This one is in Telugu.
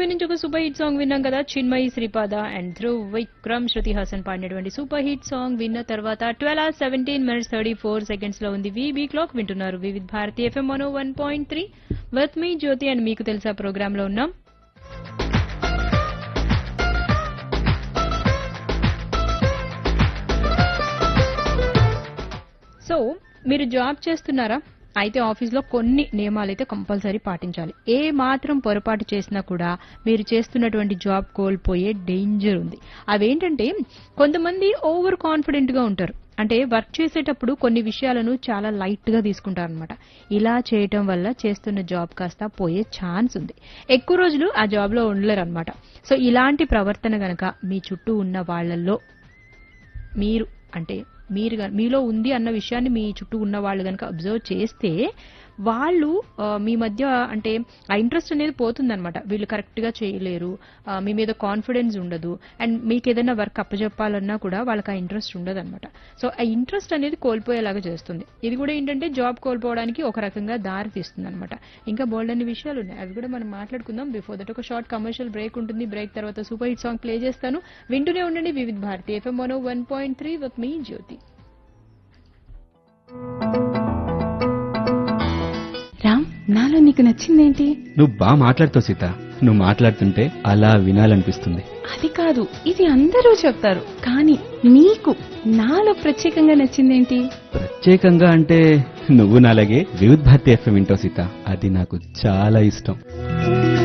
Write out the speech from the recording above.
మూవీ నుంచి ఒక సూపర్ హిట్ సాంగ్ విన్నాం కదా చిన్మయి శ్రీపాద అండ్ ధ్రువ్ విక్రమ్ శృతి హాసన్ పాడినటువంటి సూపర్ హిట్ సాంగ్ విన్న తర్వాత twelve hours seventeen minutes thirty four seconds లో ఉంది వీబీ క్లాక్ వింటున్నారు వివిధ్ భారతి ఎఫ్ఎం మనో one point three with me Jyothi and మీకు తెలుసా ప్రోగ్రామ్ లో ఉన్నాం సో మీరు జాబ్ చేస్తున్నారా అయితే ఆఫీస్లో కొన్ని నియమాలు అయితే కంపల్సరీ పాటించాలి ఏ మాత్రం పొరపాటు చేసినా కూడా మీరు చేస్తున్నటువంటి జాబ్ కోల్పోయే డేంజర్ ఉంది అవేంటంటే కొంతమంది ఓవర్ కాన్ఫిడెంట్ గా ఉంటారు అంటే వర్క్ చేసేటప్పుడు కొన్ని విషయాలను చాలా లైట్ గా తీసుకుంటారనమాట ఇలా చేయటం వల్ల చేస్తున్న జాబ్ కాస్త పోయే ఛాన్స్ ఉంది ఎక్కువ రోజులు ఆ జాబ్ లో ఉండలేరు అనమాట సో ఇలాంటి ప్రవర్తన గనక మీ చుట్టూ ఉన్న వాళ్ళల్లో మీరు అంటే మీరు గన- మీలో ఉంది అన్న విషయాన్ని మీ చుట్టూ ఉన్న వాళ్ళు కనుక అబ్జర్వ్ చేస్తే వాళ్ళు ఆ, మీ మధ్య అంటే ఆ ఇంట్రెస్ట్ అనేది పోతుందన్నమాట వీళ్ళు కరెక్ట్ గా చేయలేరు ఆ, మీ మీద కాన్ఫిడెన్స్ ఉండదు అండ్ మీకు ఏదైనా వర్క్ అప్పచెప్పాలన్నా కూడా వాళ్ళకి ఆ ఇంట్రెస్ట్ ఉండదు అనమాట సో ఆ ఇంట్రెస్ట్ అనేది కోల్పోయేలాగా చేస్తుంది ఇది కూడా ఏంటంటే జాబ్ కోల్పోవడానికి ఒక రకంగా దారి తీస్తుంది అనమాట ఇంకా బోల్డ్ అన్ని విషయాలు ఉన్నాయి అవి కూడా మనం మాట్లాడుకుందాం బిఫోర్ దట్ ఒక షార్ట్ కమర్షియల్ బ్రేక్ ఉంటుంది బ్రేక్ తర్వాత సూపర్ హిట్ సాంగ్ ప్లే చేస్తాను వింటూనే ఉండండి Vividh Bharati FM one one point three with me Jyothi Ram నాలో నీకు నచ్చిందేంటి నువ్వు బాగా మాట్లాడుతావు సీత నువ్వు మాట్లాడుతుంటే అలా వినాలనిపిస్తుంది అది కాదు ఇది అందరూ చెప్తారు కానీ నీకు నాలో ప్రత్యేకంగా నచ్చిందేంటి ప్రత్యేకంగా అంటే నువ్వు నాలాగే వివిధ్ భారతి ఎఫ్ఎం వింటావు సీత అది నాకు చాలా ఇష్టం